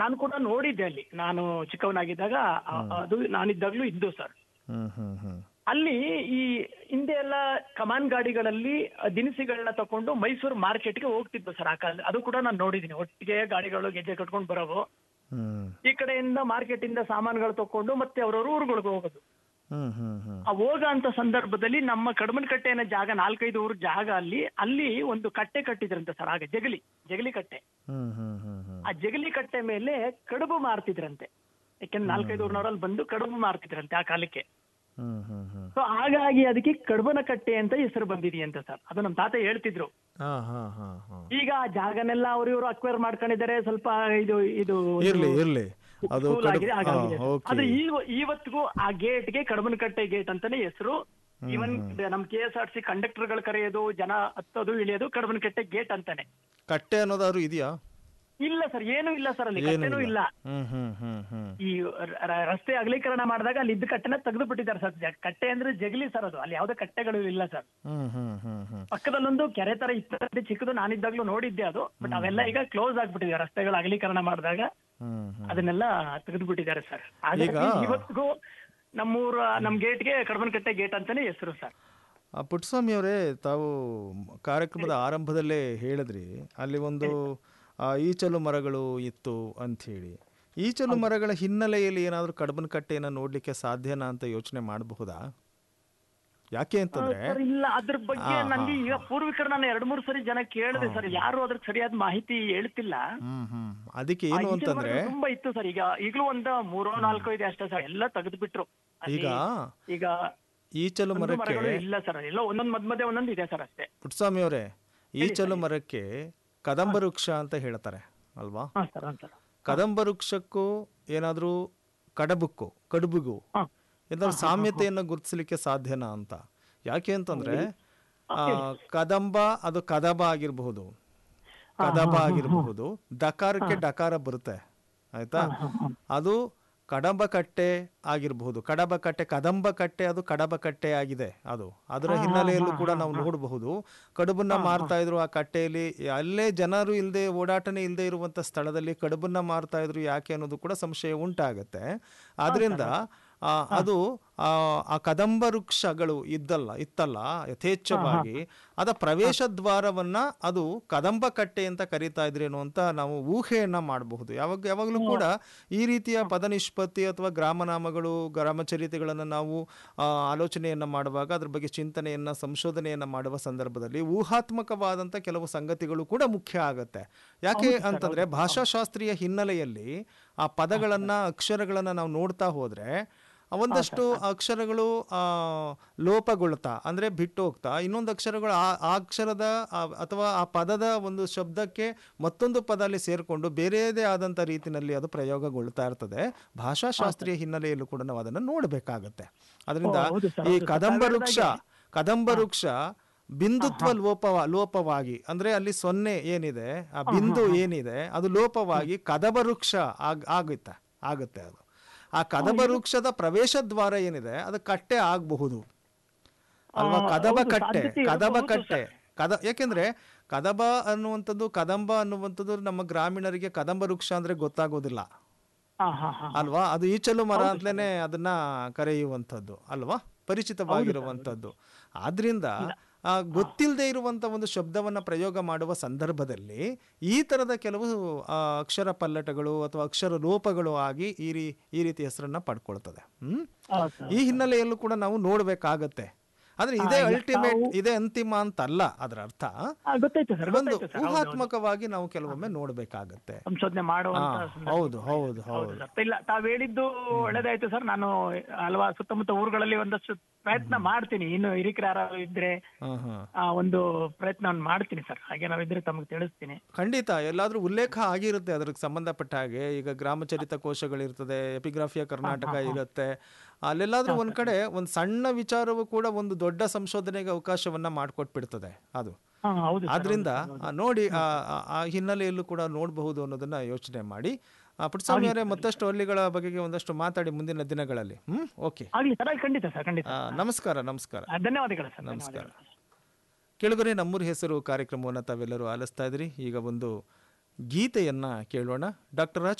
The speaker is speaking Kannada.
ನಾನು ಕೂಡ ನೋಡಿದ್ದೆ ಅಲ್ಲಿ ನಾನು ಚಿಕ್ಕವನಾಗಿದ್ದಾಗ ಆ- ಅದು ನಾನಿದ್ದಾಗ್ಲೂ ಇದ್ದು ಸರ್ ಹ್ಮ್ ಹ್ಮ್ ಹ್ಮ್ ಅಲ್ಲಿ ಈ ಹಿಂದೆ ಎಲ್ಲ ಕಮಾನ್ ಗಾಡಿಗಳಲ್ಲಿ ದಿನಸಿಗಳನ್ನ ತಕೊಂಡು ಮೈಸೂರು ಮಾರ್ಕೆಟ್ಗೆ ಹೋಗ್ತಿದ್ವು ಸರ್ ಆ ಕಾಲ ಅದು ಕೂಡ ನಾನು ನೋಡಿದ್ದೀನಿ ಒಟ್ಟಿಗೆ ಗಾಡಿಗಳು ಗೆಜ್ಜೆ ಕಟ್ಕೊಂಡು ಬರೋವು ಹ್ಮ್ ಈ ಕಡೆಯಿಂದ ಮಾರ್ಕೆಟ್ ಇಂದ ಸಾಮಾನುಗಳು ತಕೊಂಡು ಮತ್ತೆ ಅವ್ರವ್ರ ಊರುಗಳಿಗೆ ಹೋಗೋದು ಹ್ಮ್ ಹ್ಮ್ ಹ್ಮ್ ಆ ಹೋಗೋ ಅಂತ ಸಂದರ್ಭದಲ್ಲಿ ನಮ್ಮ ಕಡಮನಕಟ್ಟೆ ಅನ್ನೋ ಜಾಗ ನಾಲ್ಕೈದು ಊರು ಜಾಗ ಅಲ್ಲಿ ಅಲ್ಲಿ ಒಂದು ಕಟ್ಟೆ ಕಟ್ಟಿದ್ರಂತೆ ಸರ್ ಆಗ ಜಗಲಿ ಜಗಲಿ ಕಟ್ಟೆ ಹ್ಮ್ ಹ್ಮ್ ಹ್ಮ್ ಹ್ಮ್ ಆ ಜಗಲಿ ಕಟ್ಟೆ ಮೇಲೆ ಕಡುಬು ಮಾರ್ತಿದ್ರಂತೆ ಯಾಕೆಂದ್ರೆ ನಾಲ್ಕೈದು ಊರಿನವರಲ್ಲಿ ಬಂದು ಕಡುಬು ಮಾರ್ತಿದ್ರಂತೆ ಆ ಕಾಲಕ್ಕೆ ಹ್ಮ್ ಹ್ಮ್ ಹ್ಮ್ ಸೊ ಹಾಗಾಗಿ ಅದಕ್ಕೆ ಕಡುಬನ ಕಟ್ಟೆ ಅಂತ ಹೆಸರು ಬಂದಿದೆಯಂತೆ ಸರ್ ಅದು ನಮ್ಮ ತಾತ ಹೇಳ್ತಿದ್ರು ಹಾ ಹಾ ಹಾ ಹಾ ಈಗ ಆ ಜಾಗನೆಲ್ಲ ಅವ್ರು ಇವರು ಅಕ್ವೈರ್ ಮಾಡ್ಕೊಂಡಿದ್ದಾರೆ ಸ್ವಲ್ಪ ಇದು ಇದು ಒಂದು ಇರ್ಲಿ ಇರ್ಲಿ ಅದು cool ಕಡುಬು- ಆಗಿದೆ, ಹಾಗಾಗಿದೆ ಹಾ, ಸರ್. ಓಕೆ ಅದು ಈವ- ಇವತ್ತಿಗೂ ಆ ಗೇಟ್ಗೆ ಕಡಬನಕಟ್ಟೆ ಗೇಟ್ ಅಂತಾನೆ ಹೆಸರು ಈವನ್ ನಮ್ K S R C conductor ಗಳು ಕರೆಯೋದು ಜನ ಹತ್ತೋದು ಇಳಿಯೋದು ಕಡಬನಕಟ್ಟೆ ಗೇಟ್ ಅಂತಾನೆ ಕಟ್ಟೆ ಅನ್ನೋದಾದ್ರು ಇದೆಯಾ ಇಲ್ಲ ಸರ್ ಏನೂ ಇಲ್ಲ ಸರ್ ಅಲ್ಲಿ ಏನೂ ಕಟ್ಟೆನೂ ಇಲ್ಲ ಹ್ಮ್ ಹ್ಮ್ ಹ್ಮ್ ಹ್ಮ್ ಈ ರ- ರ- ರಸ್ತೆ ಅಗಲೀಕರಣ ಮಾಡಿದಾಗ ಅಲ್ಲಿ ಇದ್ದ ಕಟ್ಟೆನ ತೆಗೆದು ಬಿಟ್ಟಿದ್ದಾರೆ ಸರ್ ಜ- ಕಟ್ಟೆ ಅಂದ್ರೆ ಜಗಲಿ ಸರ್ ಅದು ಅಲ್ಲಿ ಯಾವುದೇ ಕಟ್ಟೆಗಳು ಇಲ್ಲ ಸರ್ ಹ್ಮ್ ಹ್ಮ್ ಹ್ಮ್ ಹ್ಮ್ ಪಕ್ಕದಲ್ಲೊಂದು ಕೆರೆ ತರ ಇತ್ತು ಚಿಕ್ಕದು ನಾನಿದ್ದಾಗ್ಲೂ ನೋಡಿದ್ದೆ ಅದು ಬಟ್ ಅವೆಲ್ಲ ಈಗ ಕ್ಲೋಸ್ ಆಗ್ಬಿಟ್ಟಿದೆ ರಸ್ತೆಗಳು ಅಗಲೀಕರಣ ಮಾಡಿದಾಗ ಹ್ಮ್ ಹ್ಮ್ ಅದನ್ನೆಲ್ಲ ತೆಗೆದು ಬಿಟ್ಟಿದ್ದಾರೆ ಸರ್ ಹಾಗಾಗಿ ಈಗ- ಇವತ್ತಿಗೂ ನಮ್ಮೂರ ನಮ್ ಗೇಟ್ಗೆ ಕಡಬನಕಟ್ಟೆ ಗೇಟ್ ಅಂತಾನೆ ಹೆಸರು ಸರ್ ಆ ಪುಟ್ಟಸ್ವಾಮಿ ಅವರೇ ತಾವು ಕಾರ್ಯಕ್ರಮದ ಆರಂಭದಲ್ಲೇ ಹೇಳಿದ್ರಿ ಅಲ್ಲಿ ಒಂದು ಆ, ಈಚಲು ಮರಗಳು ಇತ್ತು ಅಂಥೇಳಿ ಈಚಲು ಮರಗಳ ಹಿನ್ನೆಲೆಯಲ್ಲಿ ಏನಾದರೂ ಕಡಬನ ಕಟ್ಟೆಯನ್ನು ನೋಡ್ಲಿಕ್ಕೆ ಸಾಧ್ಯನಾ ಅಂತ ಯೋಚನೆ ಮಾಡಬಹುದಾ ಯಾಕೆ ಅಂತಂದ್ರೆ ಸರ್ ಇಲ್ಲ ಅದ್ರ ಬಗ್ಗೆ ಹಾ, ನಂಗೆ ಹಾ, ಈಗ ಪೂರ್ವಿಕರು ನಾನು ಎರಡ್ ಮೂರು ಸರಿ ಜನ ಕೇಳಿದೆ ಸರ್ ಯಾರು ಅದ್ರ ಸರಿಯಾದ ಮಾಹಿತಿ ಹೇಳ್ತಿಲ್ಲ ಹ್ಮ್ ಹ್ಮ್ ಅದಕ್ಕೆ ಆ ಏನು ಈಚಲು ಅಂತಂದ್ರೆ ಮರಗಳು ತುಂಬಾ ಇತ್ತು ಸರ್ ಈಗ ಈಗಲೂ ಒಂದ ಮೂರೋ ನಾಲ್ಕೋ ಇದೆ ಅಷ್ಟೇ ಸರ್ ಎಲ್ಲ ತೆಗೆದು ಬಿಟ್ರು ಅಲ್ಲಿ ಈಗ ಈಗ ಈಚಲು ಒಂದು ಮರಕ್ಕೆ ಮರಗಳು ಇಲ್ಲ ಸರ್ ಎಲ್ಲ ಒಂದೊಂದ್ ಮದ್ ಮಧ್ಯೆ ಒಂದೊಂದು ಇದೆ ಸರ್ ಅಷ್ಟೇ ಪುಟ್ಟಸ್ವಾಮಿ ಅವರೇ ಈಚಲು ಮರಕ್ಕೆ ಕದಂಬ ವೃಕ್ಷ ಅಂತ ಹೇಳ್ತಾರೆ ಅಲ್ವಾ ಹಾ ಸರ್ ಹಾ ಸರ್ ಕದಂಬ ವೃಕ್ಷಕ್ಕೂ ಏನಾದರೂ ಕಡಬಕ್ಕೂ ಕಡುಬಿಗೂ ಹಾ ಏನಾದ್ರು ಸಾಮ್ಯತೆಯನ್ನು ಗುರುತಿಸಲಿಕ್ಕೆ ಸಾಧ್ಯನಾ ಅಂತ ಯಾಕೆ ಅಂತಂದ್ರೆ ಆ, ಕದಂಬ ಅದು ಕದಬ ಆಗಿರಬಹುದು ಕದಬ ಆಗಿರಬಹುದು ದಕಾರಕ್ಕೆ ಡಕಾರ ಬರುತ್ತೆ ಆಯ್ತಾ ಅದು ಕಡಬ ಕಟ್ಟೆ ಆಗಿರಬಹುದು ಕಡಬ ಕಟ್ಟೆ ಕದಂಬ ಕಟ್ಟೆ ಅದು ಕಡಬ ಕಟ್ಟೆ ಆಗಿದೆ ಅದು ಅದರ ಹಿನ್ನೆಲೆಯಲ್ಲೂ ಕೂಡ ನಾವು ನೋಡಬಹುದು ಕಡುಬನ್ನ ಮಾರ್ತಾ ಇದ್ರು ಆ ಕಟ್ಟೆಯಲ್ಲಿ ಅಲ್ಲೇ ಜನರು ಇಲ್ಲದೆ ಓಡಾಟನೇ ಇಲ್ಲದೆ ಇರುವಂತ ಸ್ಥಳದಲ್ಲಿ ಕಡುಬನ್ನ ಮಾರ್ತಾ ಇದ್ರು ಯಾಕೆ ಅನ್ನೋದು ಕೂಡ ಸಂಶಯ ಉಂಟಾಗತ್ತೆ ಆದ್ರಿಂದ ಆ, ಅದು ಆ, ಆ ಕದಂಬ ವೃಕ್ಷಗಳು ಇದ್ದಲ್ಲ ಇತ್ತಲ್ಲ ಯಥೇಚ್ಛವಾಗಿ ಅದ ಪ್ರವೇಶ ದ್ವಾರವನ್ನ ಅದು ಕದಂಬ ಕಟ್ಟೆ ಅಂತ ಕರೀತಾ ಇದ್ರೇನು ಅಂತ ನಾವು ಊಹೆಯನ್ನ ಮಾಡಬಹುದು ಯಾವಾಗ ಯಾವಾಗಲೂ ಕೂಡ ಈ ರೀತಿಯ ಪದ ನಿಷ್ಪತ್ತಿ ಅಥವಾ ಗ್ರಾಮನಾಮಗಳು ಗ್ರಾಮಚರಿತೆಗಳನ್ನು ನಾವು ಆ, ಆಲೋಚನೆಯನ್ನ ಮಾಡುವಾಗ ಅದ್ರ ಬಗ್ಗೆ ಚಿಂತನೆಯನ್ನ ಸಂಶೋಧನೆಯನ್ನ ಮಾಡುವ ಸಂದರ್ಭದಲ್ಲಿ ಊಹಾತ್ಮಕವಾದಂಥ ಕೆಲವು ಸಂಗತಿಗಳು ಕೂಡ ಮುಖ್ಯ ಆಗತ್ತೆ ಯಾಕೆ ಅಂತಂದ್ರೆ ಭಾಷಾಶಾಸ್ತ್ರೀಯ ಹಿನ್ನೆಲೆಯಲ್ಲಿ ಆ ಪದಗಳನ್ನ ಅಕ್ಷರಗಳನ್ನ ನಾವು ನೋಡ್ತಾ ಹೋದ್ರೆ ಒಂದಷ್ಟು ಅಕ್ಷರಗಳು ಆ, ಲೋಪಗೊಳ್ತಾ ಅಂದ್ರೆ ಬಿಟ್ಟು ಹೋಗ್ತಾ ಇನ್ನೊಂದು ಅಕ್ಷರಗಳು ಆ ಆ ಅಕ್ಷರದ ಆ- ಅಥವಾ ಆ ಪದದ ಒಂದು ಶಬ್ದಕ್ಕೆ ಮತ್ತೊಂದು ಪದ ಅಲ್ಲಿ ಸೇರಿಕೊಂಡು ಬೇರೆಯದೇ ಆದಂಥ ರೀತಿನಲ್ಲಿ ಅದು ಪ್ರಯೋಗಗೊಳ್ತಾ ಇರ್ತದೆ ಭಾಷಾಶಾಸ್ತ್ರೀಯ ಹಿನ್ನೆಲೆಯಲ್ಲೂ ಕೂಡ ನಾವು ಅದನ್ನು ನೋಡಬೇಕಾಗತ್ತೆ ಅದರಿಂದ ಓ, ಹೌದು ಸರ್, ಈ ಹೌದು ಸರ್. ಕದಂಬ ವೃಕ್ಷ ಕದಂಬ ವೃಕ್ಷ ಬಿಂದುತ್ವ ಲೋಪವ ಲೋಪವಾಗಿ ಅಂದ್ರೆ ಅಲ್ಲಿ ಸೊನ್ನೆ ಏನಿದೆ ಆ ಬಿಂದು ಏನಿದೆ ಅದು ಲೋಪವಾಗಿ ಕದಬ ವೃಕ್ಷ ಆಗ್ ಆಗುತ್ತೆ ಆಗುತ್ತೆ ಅದು ಆ ಕದಬ ವೃಕ್ಷದ ಪ್ರವೇಶ ದ್ವಾರ ಏನಿದೆ ಅದು ಕಟ್ಟೆ ಆಗಬಹುದು ಅಲ್ವಾ ಆ, ಕದಬ ಹೌದು, ಕಟ್ಟೆ ಸಾಧ್ಯತೆ ಕದಬ ಇರಬಹುದು ಕಟ್ಟೆ ಕದ ಯಾಕೆಂದ್ರೆ ಕದಬ ಅನ್ನುವಂಥದ್ದು ಕದಂಬ ಅನ್ನುವಂಥದ್ದು ನಮ್ಮ ಗ್ರಾಮೀಣರಿಗೆ ಕದಂಬ ವೃಕ್ಷ ಅಂದ್ರೆ ಗೊತ್ತಾಗೋದಿಲ್ಲ ಹಾ ಹಾ ಹಾ ಅಲ್ವಾ ಅದು ಈಚಲು ಮರ ಅಂತಲೇ ಅದನ್ನ ಕರೆಯುವಂಥದ್ದು ಅಲ್ವಾ ಪರಿಚಿತವಾಗಿರುವಂಥದ್ದು ಆದ್ರಿಂದ ಆ ಗೊತ್ತಿಲ್ಲದೆ ಇರುವಂತ ಒಂದು ಶಬ್ದವನ್ನ ಪ್ರಯೋಗ ಮಾಡುವ ಸಂದರ್ಭದಲ್ಲಿ ಈ ತರದ ಕೆಲವು ಆ, ಅಕ್ಷರ ಪಲ್ಲಟಗಳು ಅಥವಾ ಅಕ್ಷರ ಲೋಪಗಳು ಆಗಿ ಈ ರೀ ಈ ರೀತಿ ಹೆಸರನ್ನ ಪಡ್ಕೊಳ್ತದೆ ಹ್ಮ್ ಹಾ ಸರ್ ಈ ಹಿನ್ನೆಲೆಯಲ್ಲೂ ಕೂಡ ನಾವು ನೋಡ್ಬೇಕಾಗತ್ತೆ ಆದ್ರೆ ಇದೇ ಅಲ್ಟಿಮೇಟ್ ಇದೇ ಅಂತಿಮ ಅಂತಲ್ಲ ಅದರ ಅರ್ಥ ಆ, ಗೊತ್ತಾಯ್ತು ಸರ್ ಒಂದು ಗೊತ್ತಾಯ್ತು ಸರ್ ಊಹಾತ್ಮಕವಾಗಿ ನಾವು ಕೆಲವೊಮ್ಮೆ ನೋಡ್ಬೇಕಾಗತ್ತೆ ಸಂಶೋಧನೆ ಮಾಡುವಂತ ಹಾ, ಸಂದರ್ಭ. ಹೌದು ಹೌದು ಹೌದು ಹೌದು ಸರ್ ಇಲ್ಲ ತಾವ್ ಹೇಳಿದ್ದು ಒಳ್ಳೇದಾಯ್ತು ಸರ್ ನಾನು ಹಲವಾ ಸುತ್ತಮುತ್ತ ಊರುಗಳಲ್ಲಿ ಒಂದಷ್ಟು ಪ್ರಯತ್ನ ಮಾಡ್ತೀನಿ ಇನ್ನು ಹಿರಿಕರು ಯಾರು ಇದ್ರೆ ಹಾ ಹಾ ಆ, ಒಂದು ಪ್ರಯತ್ನ ಮಾಡ್ತೀನಿ ಸರ್ ಹಾಗೆ ನಾವಿದ್ರೆ ತಮಗೆ ತಿಳಿಸ್ತೀನಿ ಖಂಡಿತ ಎಲ್ಲಾದ್ರೂ ಉಲ್ಲೇಖ ಆಗಿರುತ್ತೆ ಅದಕ್ಕೆ ಸಂಬಂಧಪಟ್ಟ ಹಾಗೆ ಈಗ ಗ್ರಾಮಚರಿತ ಕೋಶಗಳಿರ್ತದೆ ಎಪಿಗ್ರಾಫಿಯ ಕರ್ನಾಟಕ ಇರುತ್ತೆ ಅಲ್ಲೆಲ್ಲಾದ್ರೂ ಒಂದ್ ಕಡೆ ಒಂದ್ ಸಣ್ಣ ವಿಚಾರವೂ ಕೂಡ ಒಂದು ದೊಡ್ಡ ಸಂಶೋಧನೆಗೆ ಅವಕಾಶವನ್ನ ಮಾಡಿಕೊಟ್ಬಿಡ್ತದೆ ಅದು ಹಾ ಹೌದು ಸರ್, ಆದ್ರಿಂದ ಆ, ನೋಡಿ ಆ ಆ- ಆ ಹಿನ್ನೆಲೆಯಲ್ಲೂ ಕೂಡ ನೋಡಬಹುದು ಅನ್ನೋದನ್ನ ಯೋಚನೆ ಮಾಡಿ ಆ, ಪುಟ್ಟಸ್ವಾಮಿ ಅವರೇ ಮತ್ತಷ್ಟು ಹಳ್ಳಿಗಳ ಬಗೆಗೆ ಒಂದಷ್ಟು ಮಾತಾಡಿ ಮುಂದಿನ ದಿನಗಳಲ್ಲಿ ಹ್ಮ್ ಓಕೆ ಆಗ್ಲಿ ಸರ್ ಖಂಡಿತ ಸರ್ ಖಂಡಿತ ಆ, ನಮಸ್ಕಾರ ನಮಸ್ಕಾರ ಆ, ಧನ್ಯವಾದಗಳು ಸರ್ ನಮಸ್ಕಾರ. ಧನ್ಯವಾದಗಳು ಕೆಳಗರೆ ನಮ್ಮೂರ ಹೆಸರು ಕಾರ್ಯಕ್ರಮವನ್ನು ತಾವೆಲ್ಲರೂ ಆಲಿಸ್ತಾ ಇದ್ರಿ ಈಗ ಒಂದು ಗೀತೆಯನ್ನ ಕೇಳೋಣ ಡಾಕ್ಟರ್ ರಾಜ್